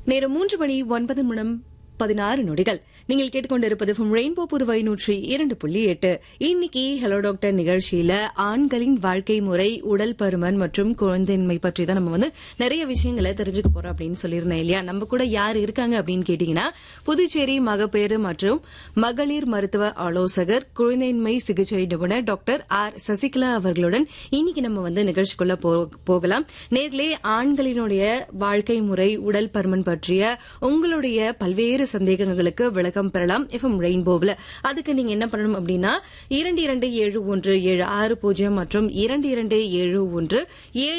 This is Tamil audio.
நேரம் மூன்று மணி ஒன்பது நிமிடம் பதினாறு நொடிகள் நீங்கள் கேட்டுக்கொண்டிருப்பது from ரெயின்போ புதுவை நூற்றி இரண்டு புள்ளி எட்டு இன்னைக்கு ஹலோ டாக்டர் நிகழ்ச்சியில ஆண்களின் வாழ்க்கை முறை உடல் பருமன் மற்றும் குழந்தையின்மை பற்றி தான் நம்ம வந்து நிறைய விஷயங்களை தெரிஞ்சுக்க போறோம் அப்படின்னு சொல்லியிருந்தேன் இல்லையா நம்ம கூட யார் இருக்காங்க அப்படின்னு கேட்டீங்கன்னா புதுச்சேரி மகப்பேறு மற்றும் மகளிர் மருத்துவ ஆலோசகர் குழந்தையின்மை சிகிச்சை நிபுணர் டாக்டர் ஆர் சசிகலா அவர்களுடன் இன்னைக்கு நம்ம வந்து நிகழ்ச்சிக்குள்ள போ- போகலாம் நேர்லே ஆண்களினுடைய வாழ்க்கை முறை உடல் பருமன் பற்றிய உங்களுடைய பல்வேறு சந்தேகங்களுக்கு விளக்கம் பெறலாம் எஃப்எம் ரெயின்போவில் அதுக்கு நீங்க என்ன பண்ணணும் அப்படின்னா இரண்டு இரண்டு ஏழு ஒன்று ஏழு ஆறு பூஜ்ஜியம் மற்றும் இரண்டு இரண்டு ஏழு ஒன்று ஏழு